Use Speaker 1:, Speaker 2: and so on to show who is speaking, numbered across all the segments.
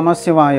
Speaker 1: నమశివాయ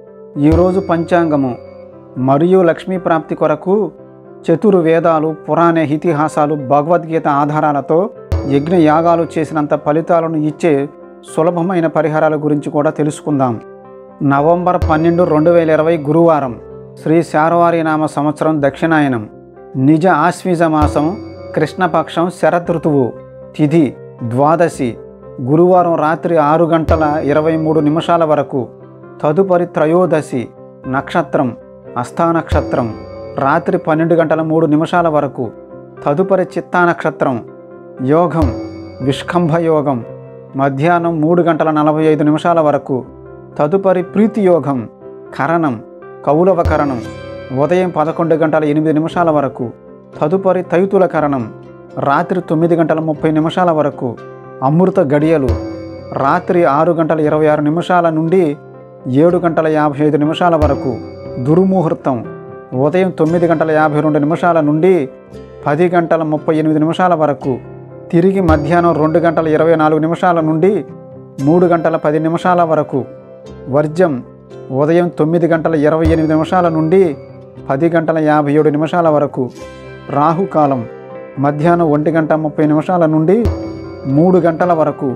Speaker 1: ఈరోజు పంచాంగము మరియు లక్ష్మీ ప్రాప్తి కొరకు చతుర్వేదాలు పురాణ ఇతిహాసాలు భగవద్గీత ఆధారాలతో యజ్ఞ యాగాలు చేసినంత ఫలితాలను ఇచ్చే సులభమైన పరిహారాల గురించి కూడా తెలుసుకుందాం నవంబర్ పన్నెండు రెండు వేల ఇరవై గురువారం శ్రీ శారవారి నామ సంవత్సరం దక్షిణాయనం నిజ ఆశ్వీజ మాసం కృష్ణపక్షం శరత్ ఋతువు తిథి ద్వాదశి గురువారం రాత్రి ఆరు గంటల ఇరవై మూడు నిమిషాల వరకు తదుపరి త్రయోదశి నక్షత్రం అస్థా నక్షత్రం రాత్రి పన్నెండు గంటల మూడు నిమిషాల వరకు తదుపరి చిత్తా నక్షత్రం యోగం విష్కంభ యోగం మధ్యాహ్నం మూడు గంటల నలభై ఐదు నిమిషాల వరకు తదుపరి ప్రీతి యోగం కరణం కౌలవ కరణం ఉదయం పదకొండు గంటల ఎనిమిది నిమిషాల వరకు తదుపరి తైతుల కరణం రాత్రి తొమ్మిది గంటల ముప్పై నిమిషాల వరకు అమృత గడియలు రాత్రి ఆరు గంటల ఇరవై ఆరు నిమిషాల నుండి ఏడు గంటల యాభై ఐదు నిమిషాల వరకు దుర్ముహూర్తం ఉదయం తొమ్మిది గంటల యాభై రెండు నిమిషాల నుండి పది గంటల ముప్పై ఎనిమిది నిమిషాల వరకు తిరిగి మధ్యాహ్నం రెండు గంటల ఇరవై నాలుగు నిమిషాల నుండి మూడు గంటల పది నిమిషాల వరకు వర్జం ఉదయం తొమ్మిది గంటల ఇరవై ఎనిమిది నిమిషాల నుండి పది గంటల యాభై ఏడు నిమిషాల వరకు రాహుకాలం మధ్యాహ్నం ఒంటి గంట ముప్పై నిమిషాల నుండి మూడు గంటల వరకు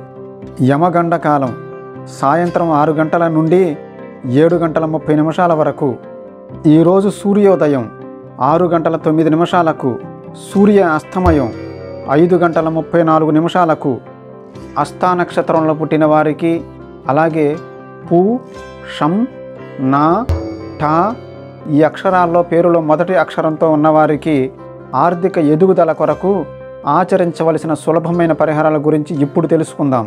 Speaker 1: యమగండ కాలం సాయంత్రం ఆరు గంటల నుండి ఏడు గంటల ముప్పై నిమిషాల వరకు ఈరోజు సూర్యోదయం ఆరు గంటల తొమ్మిది నిమిషాలకు సూర్య అస్తమయం ఐదు గంటల ముప్పై నాలుగు నిమిషాలకు అస్థా నక్షత్రంలో పుట్టిన వారికి అలాగే పు షం నా టా ఈ అక్షరాల్లో పేరులో మొదటి అక్షరంతో ఉన్నవారికి ఆర్థిక ఎదుగుదల కొరకు ఆచరించవలసిన సులభమైన పరిహారాల గురించి ఇప్పుడు తెలుసుకుందాం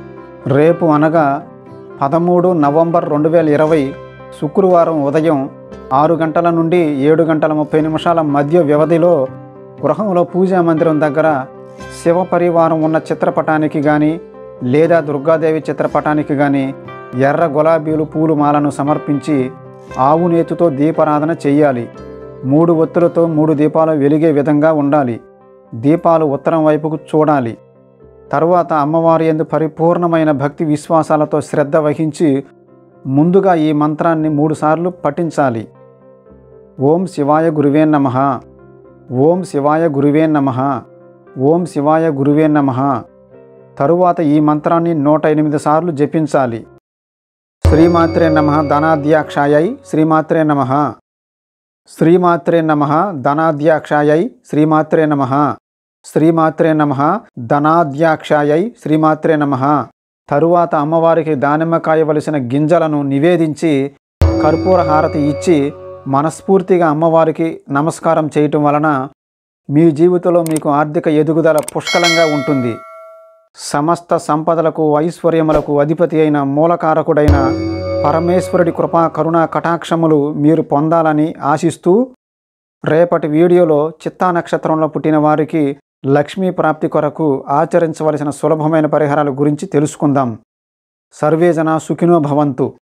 Speaker 1: రేపు అనగా పదమూడు నవంబర్ రెండు వేల ఇరవై శుక్రవారం ఉదయం ఆరు గంటల నుండి ఏడు గంటల ముప్పై నిమిషాల మధ్య వ్యవధిలో గృహంలో పూజా మందిరం దగ్గర శివ పరివారం ఉన్న చిత్రపటానికి కానీ లేదా దుర్గాదేవి చిత్రపటానికి కానీ ఎర్ర గులాబీలు పూలు మాలను సమర్పించి ఆవు నేతితో దీపారాధన చెయ్యాలి మూడు ఒత్తులతో మూడు దీపాలు వెలిగే విధంగా ఉండాలి దీపాలు ఉత్తరం వైపుకు చూడాలి తరువాత అమ్మవారి ఎందు పరిపూర్ణమైన భక్తి విశ్వాసాలతో శ్రద్ధ వహించి ముందుగా ఈ మంత్రాన్ని మూడుసార్లు పఠించాలి ఓం శివాయ గురువే నమ ఓం శివాయ గురువే నమ ఓం శివాయ గురువే నమ తరువాత ఈ మంత్రాన్ని నూట ఎనిమిది సార్లు జపించాలి శ్రీమాత్రే నమ ధనాధ్యాక్షాయై శ్రీమాత్రే నమ శ్రీమాత్రే నమ ధనాధ్యాక్షాయై శ్రీమాత్రే నమ శ్రీమాత్రే నమ ధనాధ్యాక్షాయై శ్రీమాత్రే నమ తరువాత అమ్మవారికి దానిమ్మకాయ వలసిన గింజలను నివేదించి కర్పూర హారతి ఇచ్చి మనస్ఫూర్తిగా అమ్మవారికి నమస్కారం చేయటం వలన మీ జీవితంలో మీకు ఆర్థిక ఎదుగుదల పుష్కలంగా ఉంటుంది సమస్త సంపదలకు ఐశ్వర్యములకు అధిపతి అయిన మూలకారకుడైన పరమేశ్వరుడి కృపా కరుణా కటాక్షములు మీరు పొందాలని ఆశిస్తూ రేపటి వీడియోలో చిత్తా నక్షత్రంలో పుట్టిన వారికి లక్ష్మీ ప్రాప్తి కొరకు ఆచరించవలసిన సులభమైన పరిహారాల గురించి తెలుసుకుందాం సర్వేజన సుఖినో భవంతు